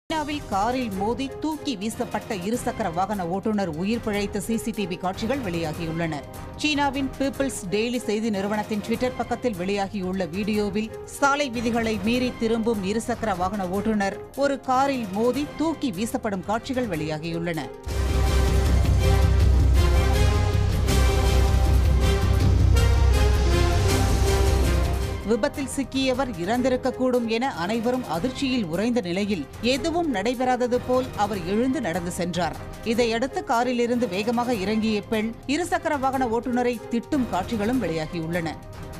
சீனாவில் காரில் மோதி தூக்கி வீசப்பட்ட இருசக்கர வாகன ஓட்டுநர் உயிர் பிழைத்த சிசிடிவி காட்சிகள் வெளியாகியுள்ளன சீனாவின் பீப்பிள்ஸ் டெய்லி செய்தி நிறுவனத்தின் ட்விட்டர் பக்கத்தில் வெளியாகியுள்ள வீடியோவில் சாலை விதிகளை மீறி திரும்பும் இருசக்கர வாகன ஓட்டுநர் ஒரு காரில் மோதி தூக்கி வீசப்படும் காட்சிகள் வெளியாகியுள்ளன விபத்தில் சிக்கியவர் இறந்திருக்கக்கூடும் என அனைவரும் அதிர்ச்சியில் உறைந்த நிலையில் எதுவும் நடைபெறாதது போல் அவர் எழுந்து நடந்து சென்றார் இதையடுத்து காரிலிருந்து வேகமாக இறங்கிய பெண் இருசக்கர வாகன ஓட்டுநரை திட்டும் காட்சிகளும் வெளியாகியுள்ளன